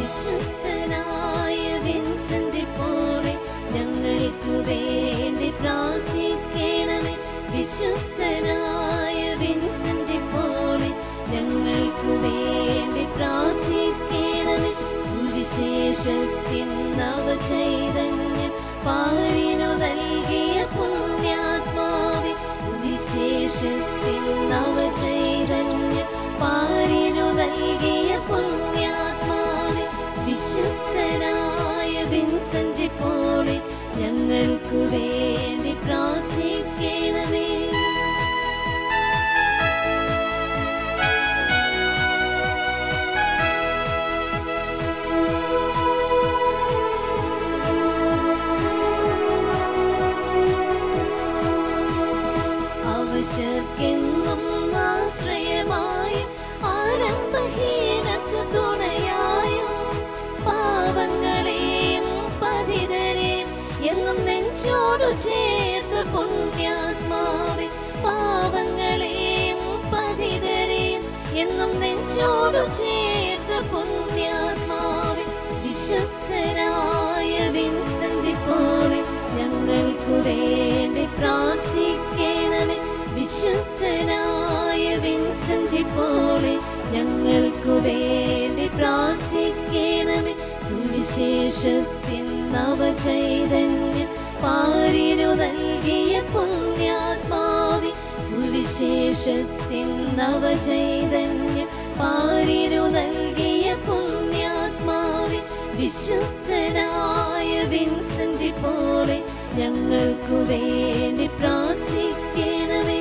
വിശുദ്ധനായ വിൻസെന്റ് പോലെ ഞങ്ങൾക്ക് വേണ്ടി പ്രാർത്ഥിക്കണമേ വിശുദ്ധനായ വിൻസെന്റ് പോലെ ഞങ്ങൾക്ക് വേണ്ടി പ്രാർത്ഥിക്കണമേ സുവിശേഷത്തിൻ നവചൈതന്യം പാരിനു നൽകിയ പുണ്യാത്മാവേ സുവിശേഷത്തിൻ നവചൈതന്യം പാരിനു നൽകിയ പുണ്യാത്മാവേ വിശുദ്ധനായ വിൻസെന്റ് പോലെ ഞങ്ങൾക്ക് വേണ്ടി പ്രാർത്ഥിക്കണമേ അവശർക്കെന്നും ആശ്രയമായും ആരംഭഹീനക്ക് തുണയായും പാവങ്ങളെയും പതിതരെയും എന്നും നെഞ്ചോടു ചേർത്ത് പുണ്യാത്മാവെ പാവങ്ങളെയും പതിതരെയും എന്നും നെഞ്ചോടു ചേർത്ത് പുണ്യാത്മാവെ വിശുദ്ധരായ വിൻസെന്റ് പോലെ ഞങ്ങൾക്കു വേണ്ടി പ്രാർത്ഥിക്കണമേ വിശുദ്ധനായ വിൻസെന്റ് പോലെ ഞങ്ങൾക്കു വേണ്ടി പ്രാർത്ഥിക്കണമേ സുവിശേഷത്തിൻ നവചൈതന്യം പാരിനു നൽകിയ പുണ്യാത്മാവി സുവിശേഷത്തിൻ നവചൈതന്യം പാരിനു നൽകിയ പുണ്യാത്മാവി വിശുദ്ധനായ വിൻസെന്റ് പോലെ ഞങ്ങൾക്കു വേണ്ടി പ്രാർത്ഥിക്കണമേ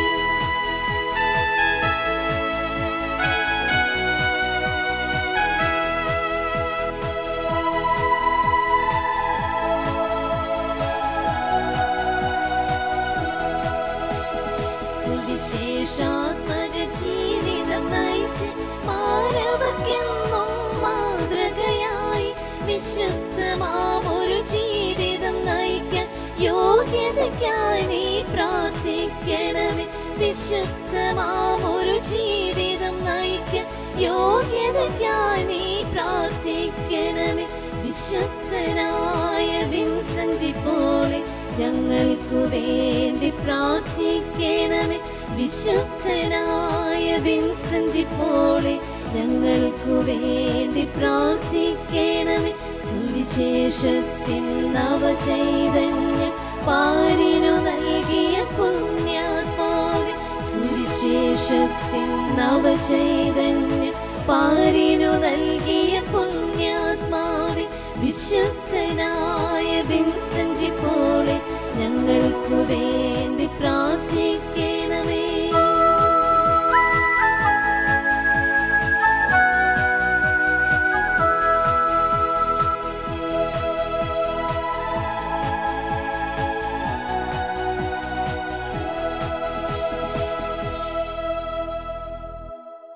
സുവിശേഷാത്മക ജീവിതം നയിച്ച് മാനവക്കെന്നും മാതൃകയായി വിശുദ്ധമാം ഒരു ജീവിതം നയിക്കാൻ യോഗ്യതയ്ക്കായി നീ പ്രാർത്ഥിക്കണമേ വിശുദ്ധമാം ഒരു ജീവിതം നയിക്കാൻ യോഗ്യതയ്ക്കായി നീ പ്രാർത്ഥിക്കണമേ വിശുദ്ധനായ വിൻസെന്റ് പോലെ ഞങ്ങൾക്കു വേണ്ടി പ്രാർത്ഥിക്കണമേ വിശുദ്ധനായ വിൻസെന്റ് പോലെ ഞങ്ങൾക്കു വേണ്ടി പ്രാർത്ഥിക്കണമേ സുവിശേഷത്തിൻ നവചൈതന്യം പാരിനു നൽകിയ പുണ്യാത്മാവെ സുവിശേഷത്തിൻ നവചൈതന്യം പാരിനു നൽകിയ പുണ്യാത്മാവെ വിശുദ്ധനായ വിൻസെന്റ് പോലെ ഞങ്ങൾക്കു വേണ്ടി പ്രാർത്ഥി